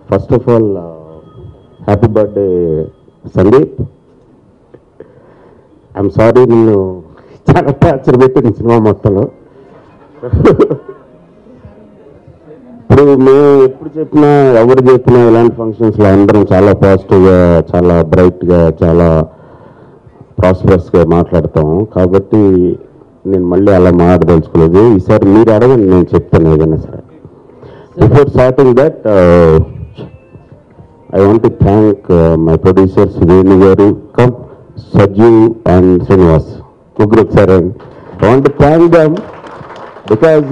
First of all happy birthday Sandeep I'm sorry నిన్ను చాలా torture పెట్టిన సినిమా మొత్తంలో ఇప్పుడు మేము ఎప్పుడు చెప్పినా ఎవరు చెప్పినా ఇలాంటి ఫంక్షన్స్లో అందరం చాలా పాజిటివ్గా చాలా బ్రైట్గా చాలా ప్రాస్పరస్గా మాట్లాడతాం కాబట్టి నేను మళ్ళీ అలా మాట్లాడదలుచుకోలేదు ఈసారి మీరు అడగండి నేను చెప్తాను ఏదైనా సరే before starting that I want to thank my producers Venu garu cum Sajju and Srinivas ముగ్గురు ఒకసారి I want thank them because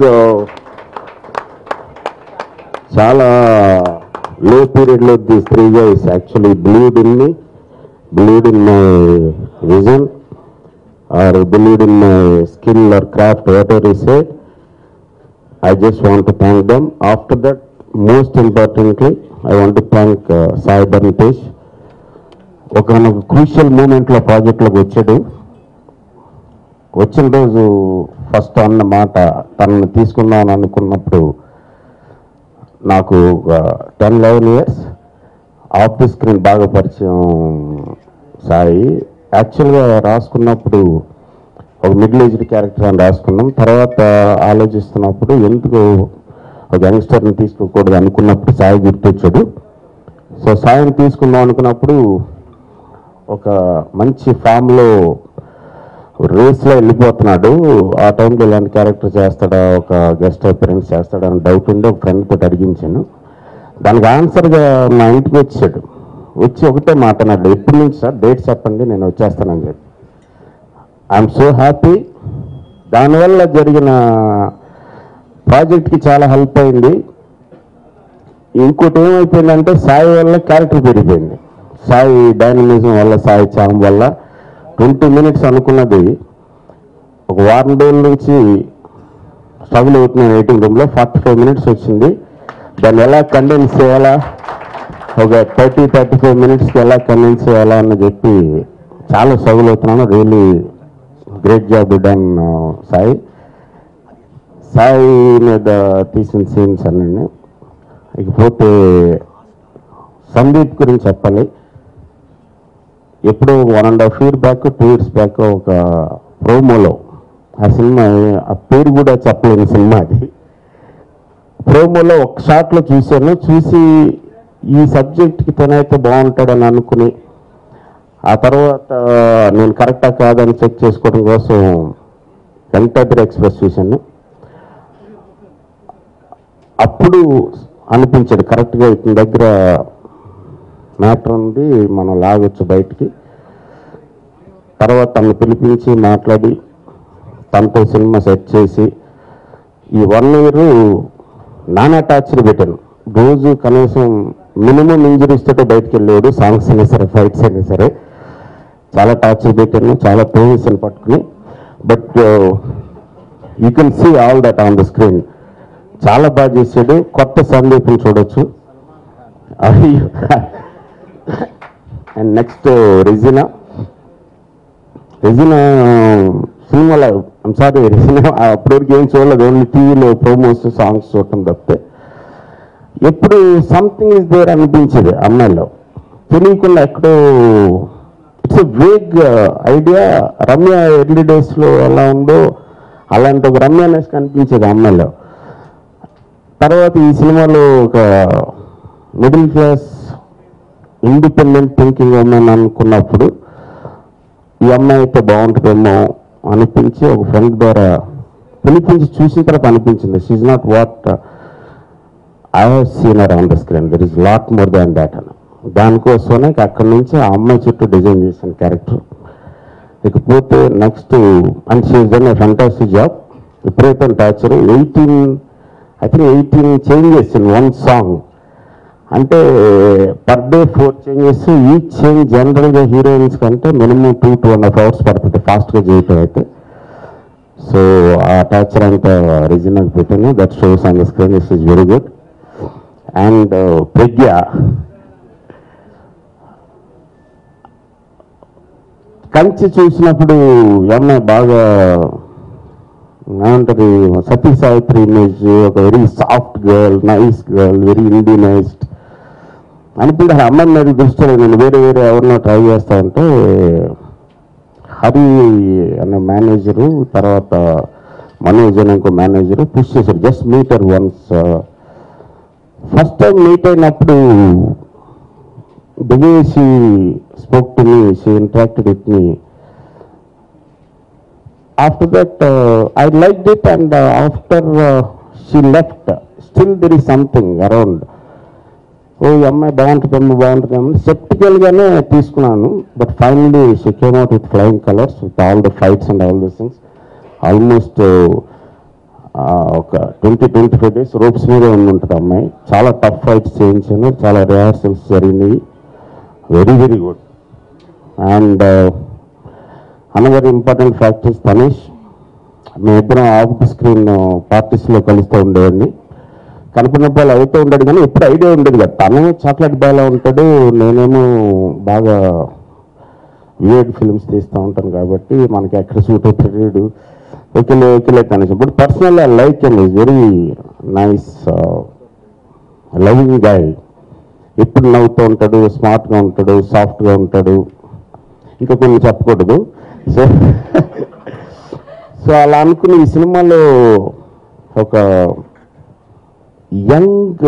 చాలా లో పీరియడ్లో this three guys actually believed in me believed in my vision or believed in my skill or craft, whatever he said. I just want to thank them. After that, most importantly, I want to thank uh, Sai Bharnitesh. ఒక crucial మూమెంట్లో ప్రాజెక్ట్లోకి వచ్చాడు వచ్చిన రోజు first అన్న మాట తనను తీసుకుందామని అనుకున్నప్పుడు నాకు ten eleven years of the screen బాగా పరిచయం సాయి యాక్చువల్గా రాసుకున్నప్పుడు ఒక మిడిల్ ఏజ్డ్ క్యారెక్టర్ అని రాసుకున్నాం తర్వాత ఆలోచిస్తున్నప్పుడు ఎందుకు ఒక యంగ్స్టర్ని తీసుకోకూడదు అనుకున్నప్పుడు సాయి గుర్తొచ్చాడు సో సాయిని తీసుకుందాం అనుకున్నప్పుడు ఒక మంచి ఫామ్లో రేస్లో వెళ్ళిపోతున్నాడు ఆ టైంలో ఇలాంటి క్యారెక్టర్ చేస్తాడా ఒక గెస్ట్ అపిరెన్స్ చేస్తాడా అని డౌట్ ఉండి ఒక ఫ్రెండ్ తోటి అడిగించాను దానికి ఆన్సర్గా మా ఇంటికి వచ్చాడు వచ్చి ఒకటే మాట్లాడాడు ఎప్పటి నుంచి సార్ డేట్ చెప్పండి నేను వచ్చేస్తానని చెప్పి ఐఎమ్ సో హ్యాపీ దానివల్ల జరిగిన ప్రాజెక్ట్కి చాలా హెల్ప్ అయింది ఇంకోటి ఏమైపోయిందంటే సాయి వల్ల క్యారెక్టర్ పెరిగిపోయింది సాయి డైనమిజం వల్ల సాయి చామ్ వల్ల ట్వంటీ మినిట్స్ అనుకున్నది ఒక వారం రోజుల నుంచి స్ట్రగుల్ అవుతున్నాను వెయిటింగ్ రూమ్లో ఫార్టీ ఫైవ్ మినిట్స్ వచ్చింది దాన్ని ఎలా కండెన్స్ చేయాలా ఒక థర్టీ థర్టీ ఫైవ్ మినిట్స్కి ఎలా కన్విన్స్ చేయాలా అని చెప్పి చాలా స్ట్రగుల్ అవుతున్నాను really great job done Sai Sai మీద తీసిన సీన్స్ అన్నీ ఇకపోతే సందీప్ గురించి చెప్పాలి ఎప్పుడు one and half year back two years back ఒక ప్రోమోలో ఆ సినిమా ఆ పేరు కూడా చెప్పలేని సినిమా అది ప్రోమోలో ఒక షాట్లో చూశాను చూసి ఈ సబ్జెక్ట్కి తనైతే బాగుంటాడని అనుకుని ఆ తర్వాత నేను కరెక్టా కాదని చెక్ చేసుకోవడం కోసం వెంకటాద్రి ఎక్స్ప్రెస్ చూశాను అప్పుడు అనిపించాడు కరెక్ట్గా ఇతని దగ్గర మ్యాటర్ ఉంది మనం లాగొచ్చు బయటికి తర్వాత తను పిలిపించి మాట్లాడి తనతో సినిమా సెట్ చేసి ఈ వన్ ఇయర్ నానా టార్చర్ పెట్టాను రోజు కనీసం మినిమం ఇంజరీస్ తోటి బయటకు వెళ్ళేవాడు సాంగ్స్ అయినా సరే ఫైట్స్ అయినా సరే చాలా టార్చర్ పెట్టాను చాలా పెయిన్స్ అని పట్టుకుని but you can see all that on the screen చాలా బాగా చేశాడు కొత్త సందీప్ని చూడొచ్చు అండ్ నెక్స్ట్ రెజినా రెజినా సినిమాలో సారీ రెజినా అప్పటివరకు ఏం చూడలేదు ఓన్లీ టీవీలో ప్రోమోస్ సాంగ్స్ చూడటం తప్పితే ఎప్పుడు సంథింగ్ ఇస్ దేర్ అనిపించేది అమ్మాయిలో తెలియకుండా ఎక్కడో it's a vague idea Ramya early డేస్లో ఎలా ఉందో అలాంటి ఒక రమ్యనెస్ కనిపించేది అమ్మాయిలో తర్వాత ఈ సినిమాలో ఒక middle class independent thinking women అనుకున్నప్పుడు ఈ అమ్మాయి అయితే బాగుంటుందేమో అనిపించి ఒక ఫ్రెండ్ ద్వారా పిలిపించి చూసిన తర్వాత అనిపించింది she's not what I have seen or on the screen there is lot more than that అని దానికోసమే అక్కడి నుంచి ఆ అమ్మాయి చుట్టూ డిజైన్ చేసిన క్యారెక్టర్ ఇకపోతే next and she's done a fantastic job విపరీతం torture eighteen I think eighteen changes in one song అంటే పర్ డే ఫోర్ చేంజెస్ ఈ చేంజ్ జనరల్గా హీరోయిన్స్ కంటే minimum two two and half hours పడుతుంది ఫాస్ట్గా చేయటం అయితే సో ఆ టార్చర్ అంతా రిజినల్ పెట్టాను that shows on the screen is is very good and Pragya Kanche చూసినప్పుడు ఈ అమ్మాయి బాగా ఏమంటారు సతీ సావిత్రి ఇమేజ్ ఒక very soft girl nice girl very Indianized అనిపించింది ఆ అమ్మాయి మీద దృష్టి లేదు. నేను వేరే వేరే ఎవరినో ట్రై చేస్తా ఉంటే హరి అనే మేనేజరు తర్వాత మనోజ్ అనే ఇంకో మేనేజరు పుష్ చేశారు just meet her once first time meet అయినప్పుడు the way she spoke to me, she interacted with me. After that, uh, I liked it, and uh, after uh, she left, still there is something around. ఓ ఈ అమ్మాయి బాగుంటుందమ్మా బాగుంటుందమ్మా సెప్టికల్గానే తీసుకున్నాను but finally she came out with flying colours with all the fights and all this things almost ఒక twenty twenty five days ropes మీద ఉంటుంది అమ్మాయి చాలా టఫ్ ఫైట్స్ చేయించాను చాలా రిహార్సల్స్ జరిగినాయి very very good and another important factors Tanish మేమిద్దరం of the screen పార్టీస్లో కలుస్తూ ఉండేవాడిని కనపడినప్పుడు అలా అవుతూ ఉంటాడు కానీ ఎప్పుడు ఐడియా ఉండేది కదా తను చాక్లెట్ బాయ్లా ఉంటాడు నేనేమో బాగా వియర్డ్ ఫిల్మ్స్ తీస్తూ ఉంటాను కాబట్టి మనకి ఎక్కడ సూట్ అవుతాడు ఓకేలే ఓకేలే తనేసి but personal I like and is very nice loving guy ఎప్పుడు నవ్వుతూ ఉంటాడు స్మార్ట్గా ఉంటాడు సాఫ్ట్గా ఉంటాడు ఇంకా కొన్ని చెప్పకూడదు సో సో అలా అనుకుని ఈ సినిమాలో ఒక young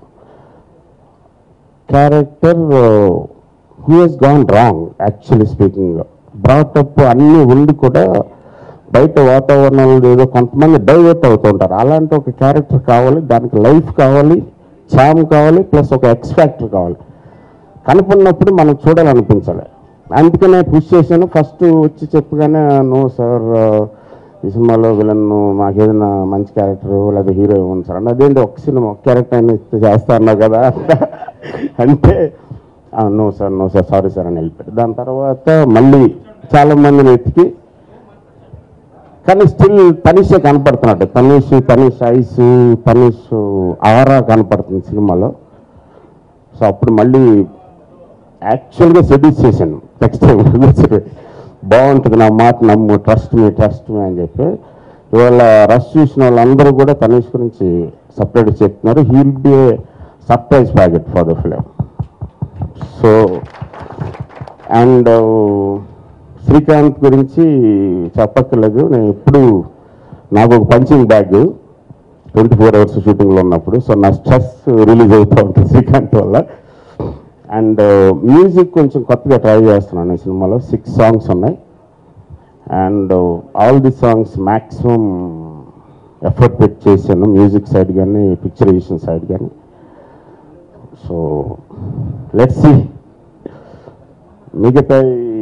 character who he's gone wrong actually speaking brought up అన్నీ ఉండి కూడా బయట వాతావరణంలో ఏదో కొంతమంది డైవర్ట్ అవుతూ ఉంటారు అలాంటి ఒక క్యారెక్టర్ కావాలి దానికి లైఫ్ కావాలి చామ్ కావాలి ప్లస్ ఒక ఎక్స్ ఫ్యాక్టర్ కావాలి కనపడినప్పుడు మనం చూడాలనిపించాలి అందుకనే పుష్ చేశాను ఫస్ట్ వచ్చి చెప్పగానే నో సార్ ఈ సినిమాలో విలన్ మాకు ఏదైనా మంచి క్యారెక్టర్ లేదా హీరో ఇవ్వండి సార్ అంటే అదేంటి ఒక సినిమా ఒక క్యారెక్టర్ అయినా ఇస్తే చేస్తా అన్నావు కదా అంటే no sir no sir sorry sir అని వెళ్ళిపోయాడు దాని తర్వాత మళ్ళీ చాలా మందిని ఎత్తికి కానీ స్టిల్ తనిషే కనపడుతున్నాడు తనీష్ తనీష్ ఐస్ తనీష్ ఆరా కనపడుతుంది సినిమాలో సో అప్పుడు మళ్ళీ యాక్చువల్గా సెడ్యూస్ చేశాను నెక్స్ట్ టైం బాగుంటుంది నా మాట నమ్ము ట్రస్ట్ మీ ట్రస్ట్ మీ అని చెప్పి ఇవాళ రష్ చూసిన వాళ్ళందరూ కూడా తనీష్ గురించి సపరేట్ చెప్తున్నారు he'll be a surprise packet for the film so and Srikanth గురించి చెప్పక్కర్లేదు నేను ఎప్పుడు నాకు ఒక punching bag twenty four hours షూటింగ్లో ఉన్నప్పుడు సో నా స్ట్రెస్ రిలీజ్ అవుతూ ఉంటుంది శ్రీకాంత్ వల్ల అండ్ మ్యూజిక్ కొంచెం కొత్తగా ట్రై చేస్తున్నాను ఈ సినిమాలో సిక్స్ సాంగ్స్ ఉన్నాయి and all the songs maximum effort పెట్టి చేశాను మ్యూజిక్ సైడ్ కానీ పిక్చరైజేషన్ సైడ్ కానీ సో లెట్స్ సి మిగతా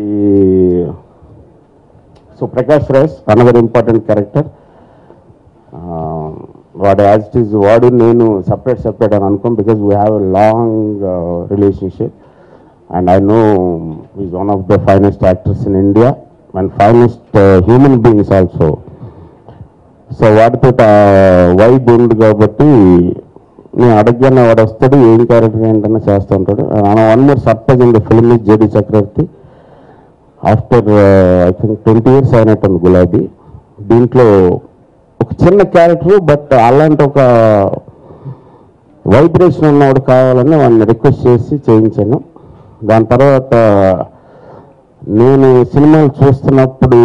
so Prakash Raj another important character వాడు యాజ్ ఇట్ ఈజ్ వాడు నేను సపరేట్ సపరేట్ అని అనుకోం because we have a long relationship and I know is one of the finest actors in India and finest human beings also so వాడితో vibe ఉంది కాబట్టి నేను అడగగానే వాడు వస్తాడు ఏం క్యారెక్టర్ ఏంటన్నా చేస్తూ ఉంటాడు one more surprise in the film is JD Chakravarthy after I think twenty years అయినట్టుంది గులాబీ దీంట్లో ఒక చిన్న క్యారెక్టర్ బట్ అలాంటి ఒక వైబ్రేషన్ ఉన్నవాడు కావాలని వాడిని రిక్వెస్ట్ చేసి చేయించాను దాని తర్వాత నేను సినిమాలు చూస్తున్నప్పుడు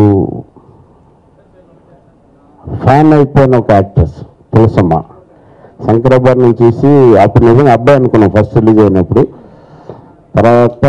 ఫ్యాన్ అయిపోయిన ఒక యాక్ట్రెస్ తులసమ్మ శంకరాబాద్ని చూసి అప్పుడు నిజంగా అబ్బాయి అనుకున్నాం ఫస్ట్ రిలీజ్ అయినప్పుడు తర్వాత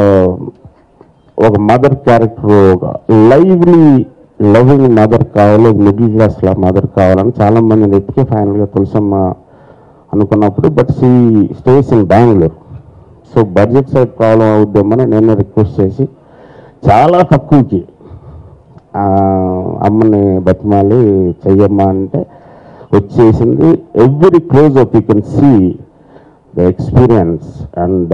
ఒక మదర్ క్యారెక్టర్ ఒక లైవ్లీ లవింగ్ మదర్ కావాలి మిడిల్ క్లాస్ లా మదర్ కావాలని చాలా మందిని ఎత్తికి ఫైనల్గా తులసమ్మ అనుకున్నప్పుడు but she stays in Bengaluru so budget side problem అవుద్దామని నేను రిక్వెస్ట్ చేసి చాలా తక్కువకి ఆ, అమ్మని బతిమాలి చెయ్యమ్మా అంటే వచ్చేసింది every close up you can see the experience and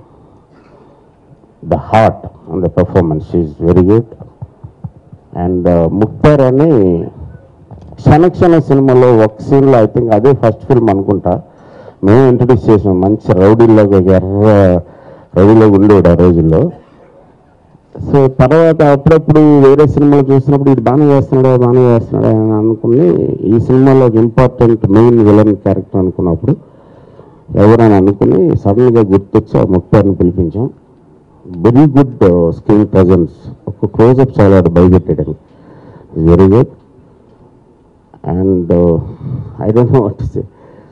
the heart and the performance is very good and Mukhtar అని క్షణక్షణ సినిమాలో ఒక సీన్లో ఐ థింక్ అదే ఫస్ట్ ఫిల్మ్ అనుకుంటా మేము ఇంట్రడ్యూస్ చేసాం మంచి రౌడీలాగా ఎర్ర రౌడీలాగా ఉండేవాడు ఆ రోజుల్లో సో తర్వాత అప్పుడప్పుడు వేరే సినిమాలు చూసినప్పుడు ఇది బాగానే చేస్తున్నాడా బాగానే చేస్తున్నాడా అని అనుకుని ఈ సినిమాలో ఒక ఇంపార్టెంట్ మెయిన్ విలన్ క్యారెక్టర్ అనుకున్నప్పుడు ఎవరైనా అనుకుని సడన్గా గుర్తొచ్చి ఆ ముక్తార్ని పిలిపించాం వెరీ గుడ్ స్క్రీన్ ప్రజెన్స్ ఒక క్లోజప్ చాలా భయపెట్టాడు very good and I don't know what say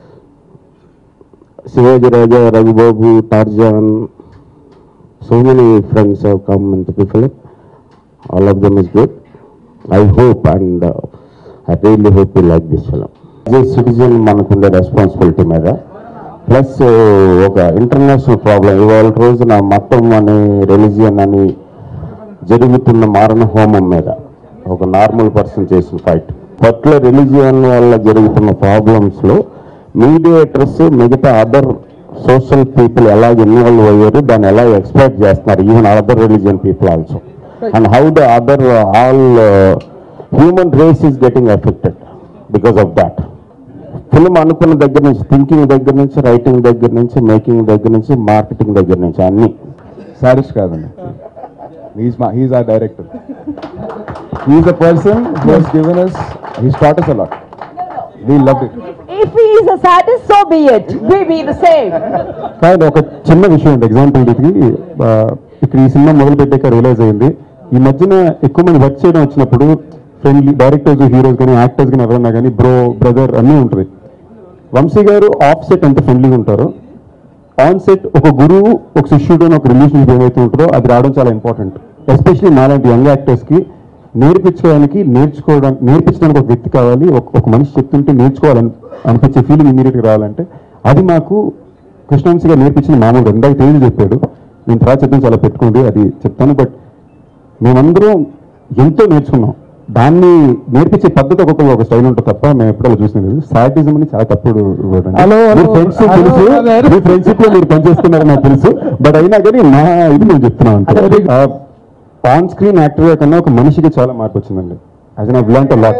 Shivaji Raja Raghu Babu Tarzan so many friends have come in the film all of them is good I hope and I really hope you like this film as citizen మనకుండే responsibility మీద plus ఒక international problem ఇవాళ రోజున మతం అని religion అని జరుగుతున్న మారణ హోమం మీద ఒక నార్మల్ పర్సన్ చేసిన ఫైట్ పట్ల రిలీజియన్ వల్ల జరుగుతున్న ప్రాబ్లమ్స్లో మీడియేటర్స్ మిగతా అదర్ సోషల్ పీపుల్ ఎలా ఇన్వాల్వ్ అయ్యారు దాన్ని ఎలా ఎక్స్పెక్ట్ చేస్తున్నారు even other religion people also and how the other all human race is getting affected because of that film అనుకున్న దగ్గర నుంచి థింకింగ్ దగ్గర నుంచి రైటింగ్ దగ్గర నుంచి మేకింగ్ దగ్గర నుంచి మార్కెటింగ్ దగ్గర నుంచి అన్ని సారిష్ కాదండి హీస్ మా he's our director he's a person who has given us he's taught us a lot we loved it If he is a sadist, so be it. We be the same. కాదు ఒక చిన్న విషయం ఉంది example ఇది ఆ, ఇక్కడ ఈ cinema మొదలు పెట్టాక రియలైజ్ అయింది ఈ మధ్యన ఎక్కువ మంది వర్క్ చేయడం వచ్చినప్పుడు ఫ్రెండ్లీ డైరెక్టర్స్ హీరోస్ కానీ యాక్టర్స్ కానీ ఎవరన్నా కానీ బ్రో బ్రదర్ అన్నీ ఉంటుంది వంశీ గారు ఆఫ్ సెట్ ఎంత ఫ్రెండ్లీగా ఉంటారో ఆన్ సెట్ ఒక గురువు ఒక శిష్యుడు అని ఒక రిలేషన్షిప్ ఏమైతే ఉంటుందో అది రావడం చాలా ఇంపార్టెంట్ ఎస్పెషలీ నాలాంటి యంగ్ యాక్టర్స్కి నేర్పించడానికి నేర్చుకోవడానికి నేర్పించడానికి ఒక వ్యక్తి కావాలి ఒక ఒక మనిషి చెప్తుంటే నేర్చుకోవాలని అనిపించే ఫీలింగ్ ఇమీడియట్గా రావాలంటే అది మాకు కృష్ణవంశీ గారు నేర్పించిన మామూలుగా ఇందాక తెలియదు చెప్పాడు నేను తర్వాత చెప్తాను చాలా పెట్టుకోండి అది చెప్తాను బట్ మేమందరం ఎంతో నేర్చుకున్నాం దాన్ని నేర్పించే పద్ధతి ఒక్కొక్క ఒక స్టైల్ ఉంటుంది తప్ప మేము ఎప్పుడో చూసినది లేదు సాడిజం అని చాలా తప్పుడు word అండి. హలో, హలో, మీ ఫ్రెండ్స్ హలో, తెలుసు brother. మీ ఫ్రెండ్షిప్ లో మీరు పనిచేస్తున్నారని నాకు తెలుసు బట్ అయినా కానీ నా ఇది నేను చెప్తున్నాను అంతే ఆన్ స్క్రీన్ యాక్టర్ గా కన్నా ఒక మనిషికి చాలా మార్పు వచ్చిందండి అది నాకు ఇలాంటి లాట్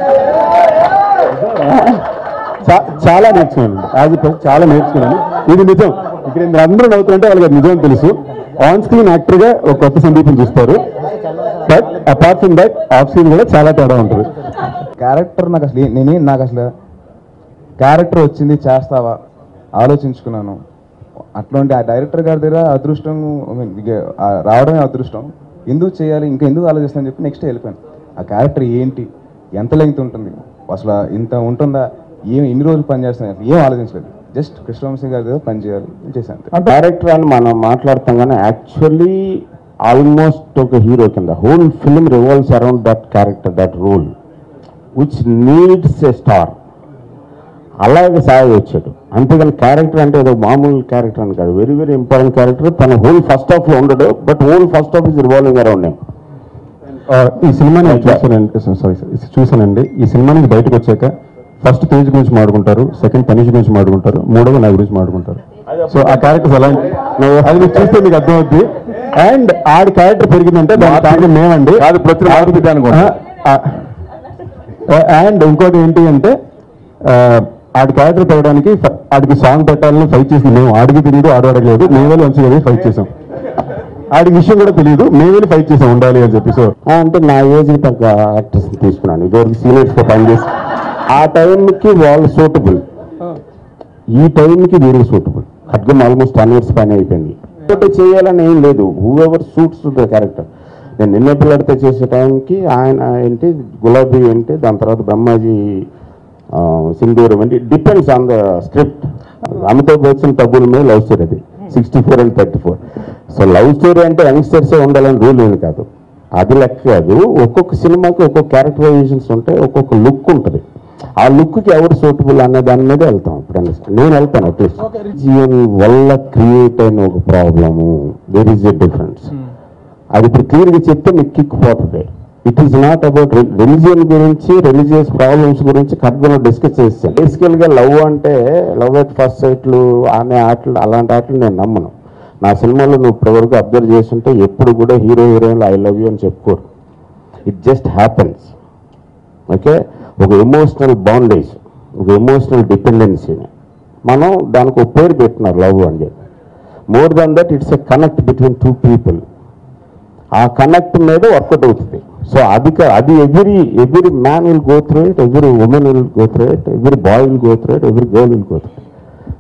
చాలా నేర్చుకున్నాను యాజ్ చాలా నేర్చుకున్నాను ఇది నిజం ఇక్కడ మీరు అందరూ నవ్వుతుంటే వాళ్ళకి అది నిజం తెలుసు ఆన్ స్క్రీన్ యాక్టర్ గా ఒక కొత్త సందీపం చూస్తారు but apart from that off screen కూడా చాలా తేడా ఉంటుంది క్యారెక్టర్ నాకు అసలు ఏ- నేనే నాకు అసలు క్యారెక్టర్ వచ్చింది చేస్తావా ఆలోచించుకున్నాను అట్లాంటి ఆ డైరెక్టర్ గారి దగ్గర అదృష్టం I mean, ఇక, ఆ రావడమే అదృష్టం ఎందుకు చేయాలి ఇంకా ఎందుకు ఆలోచిస్తాను చెప్పి నెక్స్ట్ వెళ్ళిపోయాను ఆ క్యారెక్టర్ ఏంటి ఎంత లెంగ్త్ ఉంటుంది అసలు ఇంత ఉంటుందా ఏం ఎన్ని రోజులు పని చేస్తాను అసలు ఏం ఆలోచించలేదు జస్ట్ కృష్ణవంశీ గారి దగ్గర పని చేయాలి చేశాను డైరెక్టర్ అని మనం మాట్లాడతాం కానీ యాక్చువల్లీ ఆల్మోస్ట్ ఒక హీరో కింద whole film revolves around that character that role which needs a star అలాగే సాగి వచ్చాడు అంతేగాని క్యారెక్టర్ అంటే ఏదో మామూలు క్యారెక్టర్ అని కాదు వెరీ వెరీ ఇంపార్టెంట్ క్యారెక్టర్ తన హోల్ ఫస్ట్ హాఫ్ లో ఉండడు but whole first half is revolving around name ఆ, ఈ సినిమా నేను చూసానండి సారీ చూసానండి ఈ సినిమా నుంచి బయటకు వచ్చాక ఫస్ట్ తేజ్ గురించి మాట్లాడుకుంటారు సెకండ్ తనిష్ గురించి మాట్లాడుకుంటారు మూడవ నా గురించి మాట్లాడుకుంటారు సో ఆ క్యారెక్టర్స్ ఎలా అది మీకు చూస్తే మీకు అర్థమవుద్ది అండ్ ఆడి క్యారెక్టర్ పెరిగిందంటే దాని కారణం మేమండి కాదు, ప్రతి మార్పు దానికి ఉంటుంది. అండ్ ఇంకోటి ఏంటి అంటే ఆ, ఆడి క్యారెక్టర్ పెరగడానికి ఫ- ఆడికి సాంగ్ పెట్టాలని ఫైట్ చేసి మేము ఆడికి తెలియదు ఆడు అడగలేదు మేము వెళ్ళి మంచిగా వెళ్ళి ఫైట్ చేసాం ఆడికి విషయం కూడా తెలియదు మేము వెళ్ళి ఫైట్ చేసాం ఉండాలి అని చెప్పి సో ఆ, అంటే నా ఏజ్ తగ్గ యాక్టర్స్ తీసుకున్నాను ఇదివరకు సీనియర్స్ తో పనిచేసి ఆ టైంకి వాళ్ళు సూటబుల్ ఈ టైంకి వీరు సూటబుల్ ఖడ్గం ఆల్మోస్ట్ టెన్ ఇయర్స్ పైన అయిపోయింది ఒకటి చేయాలని ఏం లేదు whoever suits the character నేను నిన్న పిల్లడితో చేసే టైంకి ఆయన ఏంటి గులాబీ ఏంటి దాని తర్వాత బ్రహ్మాజీ ఆ, సింధూరం ఏంటి depends on the script Amitabh Bachchan తబ్బుల మీద లవ్ స్టోరీ అది sixty four and thirty four so love story అంటే యంగ్స్టర్సే ఉండాలని రూల్ ఏమి కాదు అది లెక్క కాదు ఒక్కొక్క సినిమాకి ఒక్కొక్క క్యారెక్టరైజేషన్స్ ఉంటాయి ఒక్కొక్క లుక్ ఉంటుంది ఆ లుక్కి ఎవరు సూటబుల్ అనే దాని మీద వెళ్తాం ఎప్పుడైనా సరే. నేను వెళ్తాను అట్లీస్ట్ జీవన్ వల్ల క్రియేట్ అయిన ఒక problem there is a difference అది ఇప్పుడు క్లియర్గా చెప్తే మీకు కిక్ పోతుంది it is not about religion గురించి రిలీజియస్ ప్రాబ్లమ్స్ గురించి ఖడ్గంలో డిస్కస్ చేస్తాను బేసికల్గా లవ్ అంటే లవ్ ఎట్ ఫస్ట్ సైట్లు అనే ఆటలు అలాంటి ఆటలు నేను నమ్మను నా సినిమాలో నువ్వు ఇప్పటివరకు అబ్జర్వ్ చేస్తుంటే ఎప్పుడు కూడా హీరో హీరోయిన్లు ఐ లవ్ యూ అని చెప్పుకోరు ఇట్ జస్ట్ హ్యాపెన్స్ ఓకే ఒక ఎమోషనల్ బాండేజ్ ఒక ఎమోషనల్ డిపెండెన్సీని మనం దానికి ఒక పేరు పెట్టినారు లవ్ అని చెప్పి more than that it's a connect between two people ఆ కనెక్ట్ మీద వర్కౌట్ అవుతుంది సో అది కా- అది every every man will go through it every woman will go through it every boy will go through it every girl will go through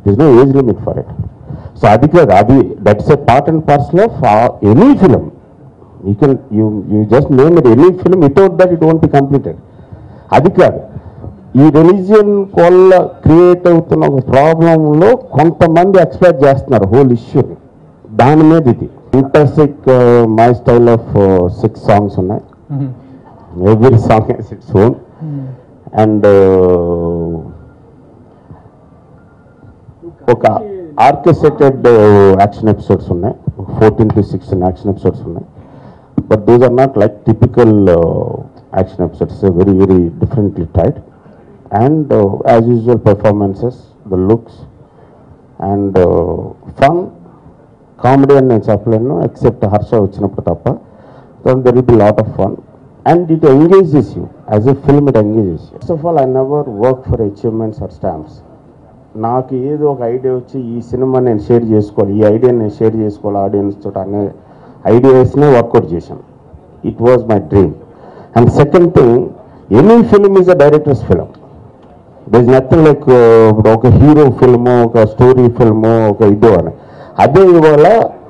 is no age limit for it so అది కాదు అది that's a part and parcel of any film you can you you just name it any film without that it won't be completed అది కాదు ఈ religion వల్ల create అవుతున్న ఒక ప్రాబ్లంలో కొంతమంది ఎక్స్పెక్ట్ చేస్తున్నారు హోల్ ఇష్యూని దాని మీద ఇది intrinsic my style of six songs ఉన్నాయి every song has its own and ఒక ఆర్కెస్ట్రేటెడ్ యాక్షన్ ఎపిసోడ్స్ ఉన్నాయి fourteen to sixteen action episodes ఉన్నాయి but these are not like typical action episodes very very differently tight and as usual performances the looks and fun comedy అని నేను చెప్పలేను except Harsha వచ్చినప్పుడు తప్ప there will be lot of fun and it engages you as a film it engages you first of all I never work for achievements or stamps నాకు ఏదో ఒక idea వచ్చి ఈ సినిమా నేను షేర్ చేసుకోవాలి ఈ ఐడియా నేను షేర్ చేసుకోవాలి ఆడియన్స్ తోటి అనే ఐడియాస్నే వర్కౌట్ చేశాను it was my dream and second thing any film is a director's film this nothing like ఒక హీరో ఫిల్ము ఒక స్టోరీ ఫిల్ము ఒక ఇదో అని అదే ఇవాళ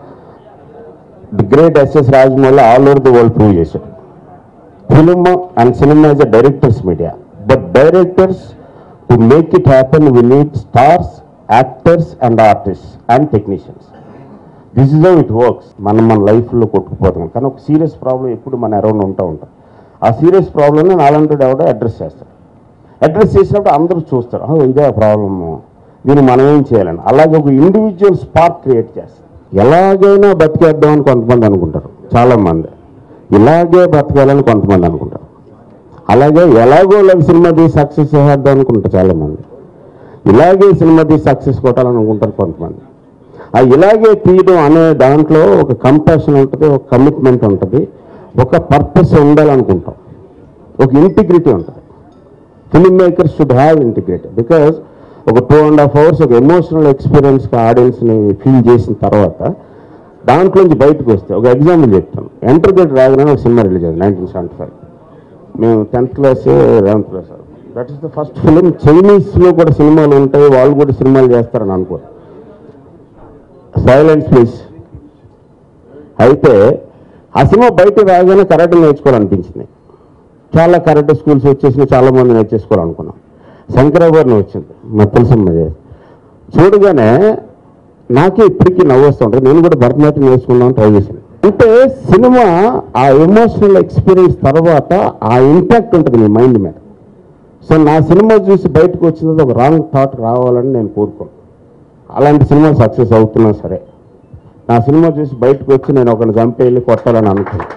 the great SS Rajamouli all over the world prove చేశాడు film and cinema is a director's media but directors to make it happen we need stars actors and artist and technicians this is how it works మనం మన లైఫ్లో కొట్టుకుపోతాం కానీ ఒక serious problem ఎప్పుడు మన around ఉంటూ ఉంటాం ఆ సీరియస్ ప్రాబ్లమ్ని నాలంటి ఎవడో అడ్రస్ చేస్తారు అడ్రస్ చేసినప్పుడు అందరూ చూస్తారు "ఓ, ఇదే ప్రాబ్లము దీన్ని మనం ఏం చేయాలని అలాగే ఒక ఇండివిజువల్ స్పార్క్ క్రియేట్ చేస్తారు ఎలాగైనా బతికేద్దాం అని కొంతమంది అనుకుంటారు చాలామంది ఇలాగే బతకాలని కొంతమంది అనుకుంటారు అలాగే ఎలాగో లవ్ సినిమా తీసి సక్సెస్ చేసేద్దాం అనుకుంటారు చాలామంది ఇలాగే సినిమా తీసి సక్సెస్ కొట్టాలని అనుకుంటారు కొంతమంది ఆ ఇలాగే తీయడం అనే దాంట్లో ఒక కంపాషన్ ఉంటుంది ఒక కమిట్మెంట్ ఉంటుంది ఒక పర్పస్ ఉండాలనుకుంటాం ఒక ఇంటిగ్రిటీ ఉంటుంది film makers should have integrity because ఒక టూ అండ్ హాఫ్ అవర్స్ ఒక ఎమోషనల్ ఎక్స్పీరియన్స్గా ఆడియన్స్ని ఫీల్ చేసిన తర్వాత దాంట్లోంచి బయటకు వస్తే ఒక ఎగ్జాంపుల్ చెప్తాను ఎంటర్ గేట్ రాగానే ఒక సినిమా రిలీజ్ అయింది నైన్టీన్ సెవెంటీ ఫైవ్ మేము tenth class eleventh class that is the first film చైనీస్లో కూడా సినిమాలు ఉంటాయి వాళ్ళు కూడా సినిమాలు చేస్తారని అనుకో సైలెన్స్ ప్లీజ్ అయితే ఆ సినిమా బయట రాగానే కరాటే నేర్చుకోవాలనిపించింది చాలా కరాటే స్కూల్స్ వచ్చేసి చాలా మంది నేర్చేసుకోవాలనుకున్నాం శంకరాభరణం వచ్చింది మా తులసమ్మ చేసి. చూడగానే నాకే ఇప్పటికీ నవ్వు వస్తుంటుంది నేను కూడా భరతనాట్యం నేర్చుకుందాం ట్రై చేశాను అంటే సినిమా ఆ ఎమోషనల్ ఎక్స్పీరియన్స్ తర్వాత ఆ ఇంపాక్ట్ ఉంటుంది నీ మైండ్ మీద సో నా సినిమా చూసి బయటకు వచ్చినది ఒక రాంగ్ థాట్ రావాలని నేను కోరుకోను అలాంటి సినిమా సక్సెస్ అవుతున్నా సరే నా సినిమా చూసి బయటకు వచ్చి నేను ఒకరిని చంపేయాలి కొట్టాలని అనుకున్నాను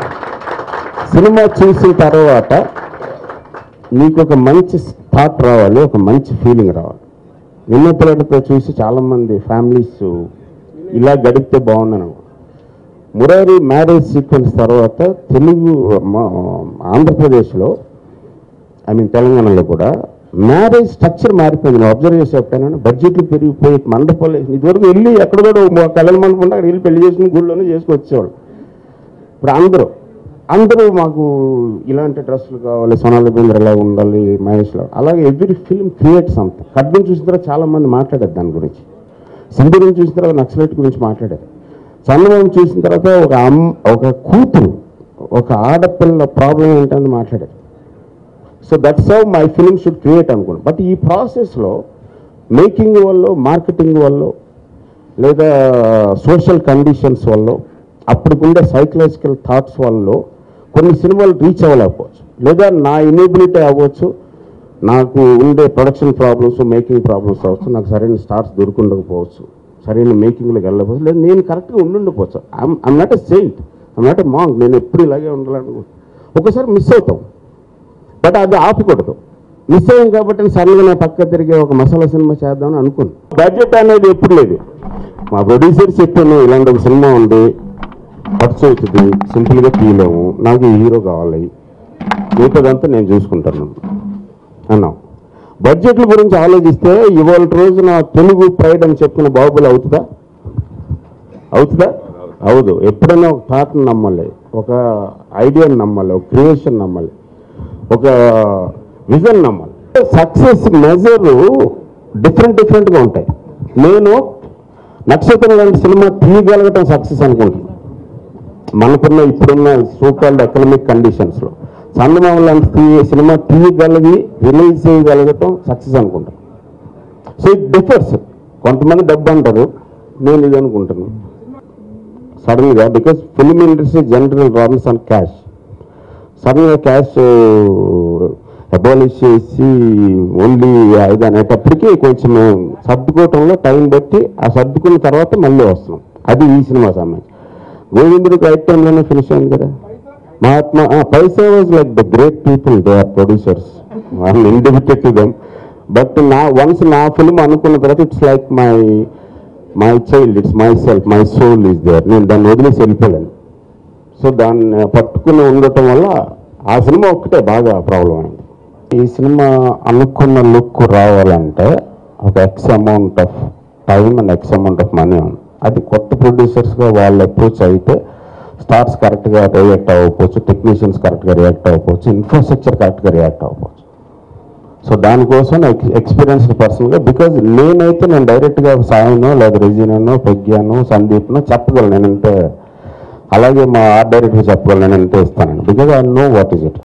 సినిమా చూసిన తర్వాత నీకు ఒక మంచి థాట్ రావాలి ఒక మంచి ఫీలింగ్ రావాలి నిన్న పిల్లలతో చూసి చాలామంది ఫ్యామిలీస్ ఇలా గడిపితే బాగున్నాను మురారి మ్యారేజ్ సీక్వెన్స్ తర్వాత తెలుగు మా- ఆంధ్రప్రదేశ్లో ఐ మీన్ తెలంగాణలో కూడా మ్యారేజ్ స్ట్రక్చర్ మారిపోయింది నేను అబ్జర్వ్ చేసి చెప్పాను బడ్జెట్లు పెరిగిపోయి మండపాలు వేసి- ఇదివరకు వెళ్ళి ఎక్కడ కూడా ఒక కళ్యాణ మండపం ఉంటే అక్కడ వెళ్ళి పెళ్లి చేసుకుని గుళ్ళోనే చేసుకొచ్చేవాళ్ళు ఇప్పుడు అందరూ అందరూ మాకు ఇలాంటి డ్రెస్సులు కావాలి సోనాలి బేంద్ర ఎలా ఉండాలి మహేష్లో అలాగే ఎవ్రీ ఫిల్మ్ క్రియేట్ సంథింగ్ ఖడ్గం చూసిన తర్వాత చాలా మంది మాట్లాడారు దాని గురించి సింధుని చూసిన తర్వాత నక్సలైట్ గురించి మాట్లాడారు చంద్రబాబు చూసిన తర్వాత ఒక అమ్మ ఒక కూతురు ఒక ఆడపిల్ల ప్రాబ్లం ఏంటని మాట్లాడారు so that's how my film should create అనుకున్నాను బట్ ఈ ప్రాసెస్లో మేకింగ్ వల్ల మార్కెటింగ్ వల్ల లేదా సోషల్ కండిషన్స్ వల్ల అప్పటికుండే సైకలాజికల్ థాట్స్ వల్ల కొన్ని సినిమాలు రీచ్ అవ్వలేకపోవచ్చు లేదా నా ఇనేబిలిటీ అవ్వచ్చు నాకు ఉండే ప్రొడక్షన్ ప్రాబ్లమ్స్ మేకింగ్ ప్రాబ్లమ్స్ అవ్వచ్చు నాకు సరైన స్టార్స్ దొరుకుండకపోవచ్చు సరైన మేకింగ్లోకి వెళ్ళకపోవచ్చు లేదా నేను కరెక్ట్గా ఉండుండకపోవచ్చు I'm not a saint I'm not a monk నేను ఎప్పుడు ఇలాగే ఉండాలను ఒకసారి మిస్ అవుతాం బట్ అది ఆపకూడదు మిస్ అయ్యాం కాబట్టి సడన్గా నేను పక్క తిరిగి ఒక మసాలా సినిమా చేద్దామని అనుకున్నాను బడ్జెట్ అనేది ఎప్పుడు లేదు మా ప్రొడ్యూసర్ చెప్పాను ఇలాంటి ఒక సినిమా ఉంది ఖర్చు అవుతుంది సింపుల్గా తీయలేము నాకు ఈ హీరో కావాలి మిగతాదంతా నేను చూసుకుంటాను అన్నాం బడ్జెట్ల గురించి ఆలోచిస్తే ఇవాళ రోజున తెలుగు ప్రైడ్ అని చెప్పిన బాహుబలి అవుతుందా అవుతుందా అవుదు ఎప్పుడైనా ఒక థాట్ని నమ్మాలి ఒక ఐడియాని నమ్మాలి ఒక క్రియేషన్ నమ్మాలి ఒక విజన్ నమ్మాలి సక్సెస్ మెజర్ డిఫరెంట్ డిఫరెంట్గా ఉంటాయి నేను నక్షత్రం లాంటి సినిమా తీయగలగటం సక్సెస్ అనుకుంటున్నాను మనకున్న ఇప్పుడున్న సూకాల్డ్ ఎకనామిక్ కండిషన్స్లో చందమామ లాంటి తీ- సినిమా తీయగలిగి రిలీజ్ చేయగలగటం సక్సెస్ అనుకుంటాను సో ఇట్ డిఫర్స్ కొంతమంది డబ్బు అంటారు నేను ఇది అనుకుంటాను సడన్గా because film industry general runs on cash సడన్గా క్యాష్ అబాలిష్ చేసి ఓన్లీ ఇది అనేటప్పటికీ కొంచెం సర్దుకోవటంలో టైం బట్టి ఆ సర్దుకున్న తర్వాత మళ్ళీ వస్తున్నాం అది ఈ సినిమా సంబంధించి గోవిందుడికి రైట్ టైంలోనే ఫినిష్ అయింది కదా మహాత్మా పైసా was like the great people they are producers I'm indebted to them but నా వన్స్ నా ఫిల్మ్ అనుకున్న తర్వాత it's like my my child it's my self my soul is there నేను దాన్ని వదిలేసి వెళ్ళిపోయాను సో దాన్ని పట్టుకుని ఉండటం వల్ల ఆ సినిమా ఒక్కటే బాగా ప్రాబ్లం అయింది ఈ సినిమా అనుకున్న లుక్ రావాలంటే ఒక X amount of time and X amount of money ఉంది అది కొత్త ప్రొడ్యూసర్స్గా వాళ్ళు అప్రోచ్ అయితే స్టార్స్ కరెక్ట్గా రియాక్ట్ అవ్వకపోవచ్చు టెక్నీషియన్స్ కరెక్ట్గా రియాక్ట్ అవ్వకపోవచ్చు ఇన్ఫ్రాస్ట్రక్చర్ కరెక్ట్గా రియాక్ట్ అవ్వకపోవచ్చు సో దానికోసం ఎక్స్పీరియన్స్డ్ పర్సన్గా బికాజ్ నేనైతే నేను డైరెక్ట్గా సాయినో లేదా రెజినో పెగ్గాను సందీప్నో చెప్పగలను నేనంటే అలాగే మా ఆర్ట్ డైరెక్టర్ చెప్పగలను నేను ఎంత ఇస్తానని because I know what is it